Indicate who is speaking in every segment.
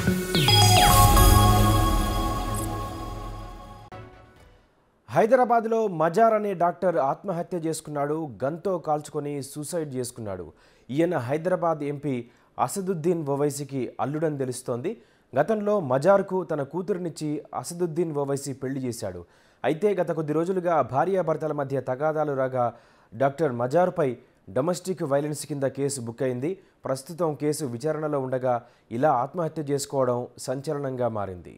Speaker 1: హైదరాబాద్లో మజార్ అనే డాక్టర్ ఆత్మహత్య చేసుకున్నాడు గన్తో కాల్చుకొని సూసైడ్ చేసుకున్నాడు ఈయన హైదరాబాద్ ఎంపీ అసదుద్దీన్ ఓవైసీకి అల్లుడని తెలుస్తోంది గతంలో మజార్కు తన కూతురునిచ్చి అసదుద్దీన్ ఓవైసీ పెళ్లి చేశాడు అయితే గత కొద్ది రోజులుగా భార్యాభర్తల మధ్య తగాదాలు రాగా డాక్టర్ మజార్పై డొమెస్టిక్ వైలెన్స్ కింద కేసు బుక్ అయింది ప్రస్తుతం కేసు విచారణలో ఉండగా ఇలా ఆత్మహత్య చేసుకోవడం సంచలనంగా మారింది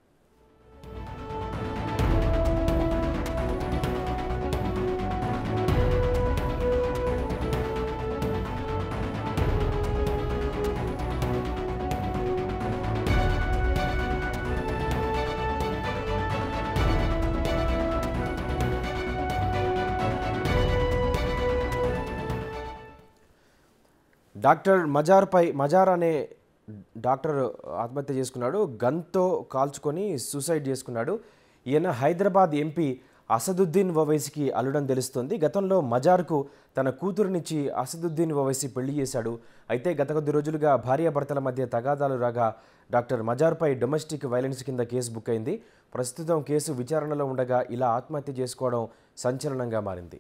Speaker 1: డాక్టర్ మజార్పై మజార్ అనే డాక్టర్ ఆత్మహత్య చేసుకున్నాడు గన్తో కాల్చుకొని సూసైడ్ చేసుకున్నాడు ఈయన హైదరాబాద్ ఎంపీ అసదుద్దీన్ ఓవైసీకి అల్లుడని తెలుస్తోంది గతంలో మజార్కు తన కూతురునిచ్చి అసదుద్దీన్ ఓవైసీ పెళ్లి చేశాడు అయితే గత కొద్ది రోజులుగా భార్యాభర్తల మధ్య తగాదాలు రాగా డాక్టర్ మజార్పై డొమెస్టిక్ వైలెన్స్ కింద కేసు బుక్ అయింది ప్రస్తుతం కేసు విచారణలో ఉండగా ఇలా ఆత్మహత్య చేసుకోవడం సంచలనంగా మారింది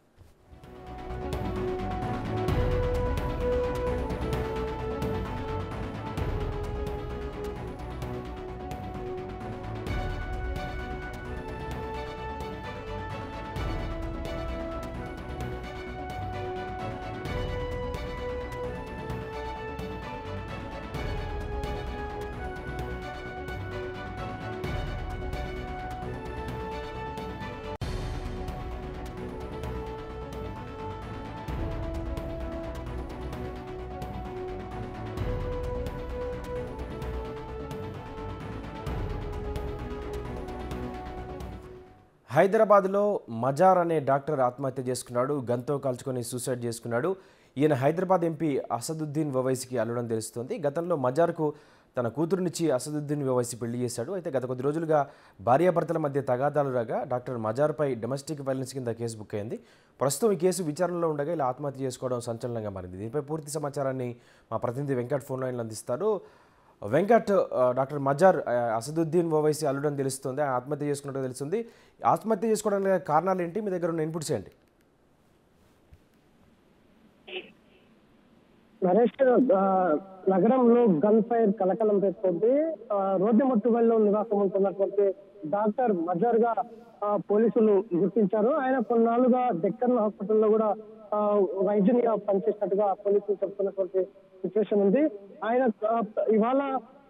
Speaker 1: హైదరాబాద్లో మజార్ అనే డాక్టర్ ఆత్మహత్య చేసుకున్నాడు గన్తో కాల్చుకొని సూసైడ్ చేసుకున్నాడు ఈయన హైదరాబాద్ ఎంపీ అసదుద్దీన్ ఓవైసీకి అల్లుడని తెలుస్తోంది గతంలో మజార్కు తన కూతురునిచ్చి అసదుద్దీన్ ఓవైసీ పెళ్లి చేశాడు అయితే గత కొద్ది రోజులుగా భార్యాభర్తల మధ్య తగాదాలు రాగా డాక్టర్ మజార్పై డొమెస్టిక్ వైలెన్స్ కింద కేసు బుక్ అయింది ప్రస్తుతం ఈ కేసు విచారణలో ఉండగా ఇలా ఆత్మహత్య చేసుకోవడం సంచలనంగా మారింది దీనిపై పూర్తి సమాచారాన్ని మా ప్రతినిధి వెంకట్ ఫోన్ లైన్లో అందిస్తారు వెంకట్ ఆ, డాక్టర్ మజార్ ఆ, అసదుద్దీన్ ఓవైసీ అల్లుడని తెలుస్తుంది ఆయన ఆత్మహత్య చేసుకున్నట్టు తెలుస్తుంది ఆత్మహత్య చేసుకోవడానికి గల కారణాలు ఏంటి మీ దగ్గర ఉన్న ఇన్పుట్స్ ఏంటి
Speaker 2: నరేష్ ఆ, నగరంలో గన్ ఫైర్ కలకలం పెట్టుకుంది రోడ్డుమట్టువల్లో నివాసం ఉంటున్నటువంటి డాక్టర్ మజార్ గా ఆ, పోలీసులు గుర్తించారు ఆయన కొన్నాళ్ళుగా డెక్కన్ హాస్పిటల్లో కూడా ఆ, వైద్యునిగా పనిచేసినట్టుగా పోలీసులు చెప్తున్నటువంటి సిచ్యువేషన్ ఉంది ఆయన ఆ, ఇవాళ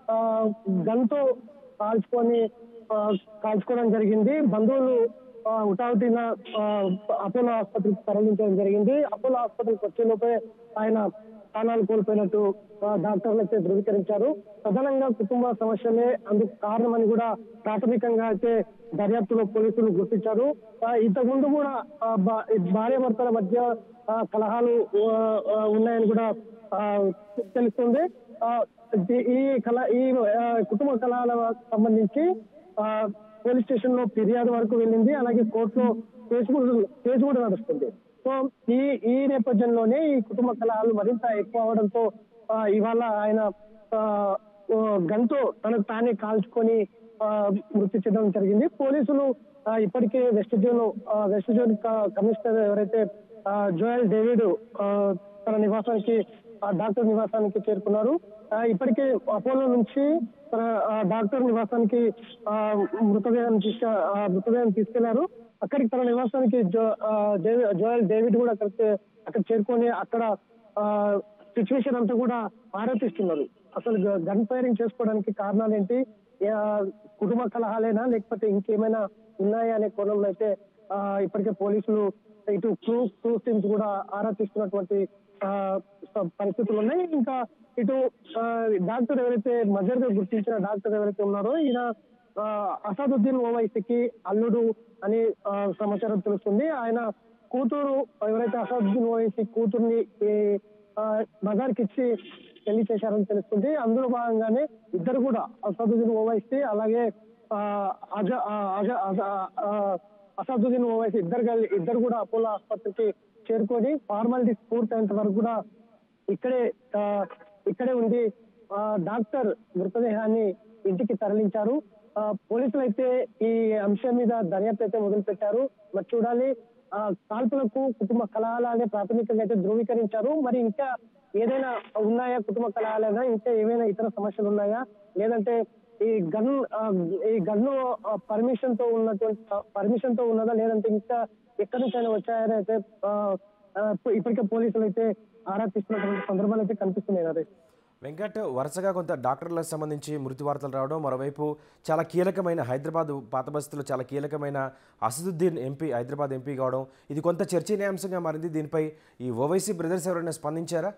Speaker 2: గన్ తో కాల్చుకొని ఆ, కాల్చుకోవడం జరిగింది బంధువులు ఆ, హుటాహుటిన ఆ, అపోలో ఆసుపత్రికి తరలించడం జరిగింది అపోలో ఆసుపత్రికి వచ్చేలోపే ఆయన ప్రాణాలు కోల్పోయినట్టు ఆ, డాక్టర్లు అయితే ధృవీకరించారు ప్రధానంగా కుటుంబ సమస్యలే అందుకు కారణమని కూడా ప్రాథమికంగా అయితే దర్యాప్తులో పోలీసులు గుర్తించారు ఆ, ఇంతకుముందు కూడా ఆ, భా- భార్యాభర్తల మధ్య ఆ, కలహాలు ఆ, ఆ, ఉన్నాయని కూడా ఆ, తెలుస్తుంది ఆ, ఈ- ఈ కల ఈ ఆ, కుటుంబ కలహాల సంబంధించి ఆ, పోలీస్ స్టేషన్ లో ఫిర్యాదు వరకు వెళ్ళింది అలాగే కోర్టులో కేసు కూడా కేసు కూడా నడుస్తుంది సో ఈ ఈ నేపథ్యంలోనే ఈ కుటుంబ కలహాలు మరింత ఎక్కువ అవడంతో ఆ, ఇవాళ ఆయన ఆ, ఓ గన్తో తనకు తానే కాల్చుకొని ఆ, మృతి చెందడం జరిగింది పోలీసులు ఆ, ఇప్పటికే వెస్ట్ జోన్ ఆ, వెస్ట్ జోన్ క- కమిషనర్ ఎవరైతే ఆ, జోయల్ డేవిడ్ ఆ, తన నివాసానికి ఆ డాక్టర్ నివాసానికి చేరుకున్నారు ఆ, ఇప్పటికే అపోలో నుంచి తన ఆ, డాక్టర్ నివాసానికి ఆ, మృతదేహం తీసుక ఆ, మృతదేహం తీసుకెళ్లారు అక్కడికి తన నివాసానికి జో ఆ, డేవి- జోయల్ డేవిడ్ కూడా అక్కడికి అక్కడ చేరుకొని అక్కడ సిచ్యువేషన్ అంతా కూడా ఆరా తీస్తున్నారు అసలు గన్ ఫైరింగ్ చేసుకోవడానికి కారణాలు ఏంటి ఆ, కుటుంబ కలహాలేనా లేకపోతే ఇంకేమైనా ఉన్నాయా అనే కోణంలో అయితే ఆ, ఇప్పటికే పోలీసులు ఇటు క్లూ క్లూ టీమ్స్ కూడా ఆరా తీస్తున్నటువంటి ఆ, స- పరిస్థితులు ఉన్నాయి ఇంకా ఇటు ఆ, డాక్టర్ ఎవరైతే మజర్ గా గుర్తించిన డాక్టర్ ఎవరైతే ఉన్నారో ఈయన ఆ, అసాదుద్దీన్ ఓవైసీకి అల్లుడు అని ఆ, సమాచారం తెలుస్తుంది ఆయన కూతురు ఎవరైతే అసాదుద్దీన్ ఓవైసీ కూతుర్ని ఈ, ఆ, బజార్కి ఇచ్చి పెళ్లి చేశారని తెలుస్తుంది అందులో భాగంగానే ఇద్దరు కూడా అసాదుద్దీన్ ఓవైసీ అలాగే ఆ, అజ ఆ, అజ అజ ఆ, అసాదుద్దీన్ ఓవైసీ ఇద్దరు కలిసి ఇద్దరు కూడా అపోలో ఆసుపత్రికి చేరుకొని ఫార్మాలిటీస్ పూర్తయినంత వరకు కూడా ఇక్కడే ఆ, ఇక్కడే ఉండి ఆ, డాక్టర్ మృతదేహాన్ని ఇంటికి తరలించారు ఆ, పోలీసులు అయితే ఈ అంశం మీద దర్యాప్తు అయితే మొదలు పెట్టారు మరి చూడాలి ఆ, కాల్పులకు కుటుంబ కలహాలనే ప్రాథమికంగా అయితే ధృవీకరించారు మరి ఇంకా ఏదైనా ఉన్నాయా కుటుంబ కలహాలైనా ఇంకా ఏమైనా ఇతర సమస్యలు ఉన్నాయా లేదంటే ఈ గన్ ఆ, ఈ గన్ను పర్మిషన్ తో ఉన్నటువంటి పర్మిషన్ తో ఉన్నదా లేదంటే ఇంకా ఎక్కడి నుంచి అయినా వచ్చాయని అయితే ఆ, ఆ, ఇప్పటికే పోలీసులు అయితే ఆరా తీస్తున్నటువంటి సందర్భాలు అయితే కనిపిస్తున్నాయి నరేష్
Speaker 1: వెంకట్ వరుసగా కొంత డాక్టర్లకు సంబంధించి మృతి వార్తలు రావడం మరోవైపు చాలా కీలకమైన హైదరాబాద్ పాత బస్తీలో చాలా కీలకమైన అసదుద్దీన్ ఎంపీ హైదరాబాద్ ఎంపీ కావడం ఇది కొంత చర్చనీయాంశంగా మారింది దీనిపై ఈ ఓవైసీ బ్రదర్స్ ఎవరైనా స్పందించారా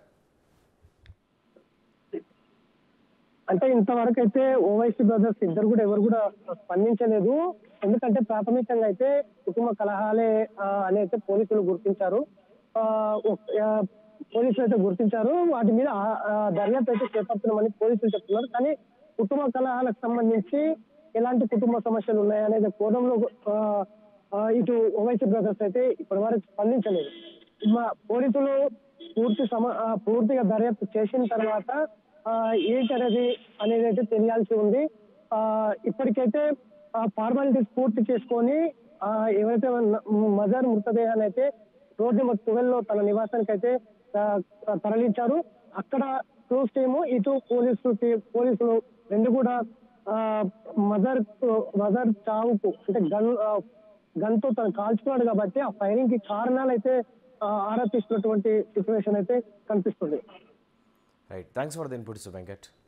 Speaker 2: అంటే ఇంతవరకు అయితే ఓవైసీ బ్రదర్స్ ఇద్దరు కూడా ఎవరు కూడా స్పందించలేదు ఎందుకంటే ప్రాథమికంగా అయితే కుటుంబ కలహాలే ఆ, అని అయితే పోలీసులు గుర్తించారు ఆ, ఒక- ఆ, పోలీసులు అయితే గుర్తించారు వాటి మీద ఆ- ఆ, దర్యాప్తు అయితే చేపడుతున్నామని పోలీసులు చెప్తున్నారు కానీ కుటుంబ కలహాలకు సంబంధించి ఎలాంటి కుటుంబ సమస్యలు ఉన్నాయనేది కోణంలో ఆ, ఆ, ఇటు ఓవైసీ బ్రదర్స్ అయితే ఇప్పటి వరకు స్పందించలేదు మా పోలీసులు పూర్తి సమ ఆ, పూర్తిగా దర్యాప్తు చేసిన తర్వాత ఆ, ఏంటి అనేది అనేది అయితే తెలియాల్సి ఉంది ఆ ఇప్పటికైతే ఫార్మాలిటీస్ పూర్తి చేసుకొని ఆ ఎవరైతే న- మజార్ మృతదేహాన్ని అయితే రోడ్ నెంబర్ ట్వెల్వ్ లో తన నివాసానికి అయితే ఆ, తరలించారు అక్కడ క్రూస్ టీము ఇటు పోలీసులు టీ- పోలీసులు రెండు కూడా ఆ మదర్ మదర్ చావుకు అంటే గన్ గన్ తో తను కాల్చుకున్నాడు కాబట్టి ఆ ఫైరింగ్ కి కారణాలు అయితే ఆ, ఆరా తీస్తున్నటువంటి సిచ్యువేషన్ అయితే కనిపిస్తుంది
Speaker 1: right thanks for the inputs Venkat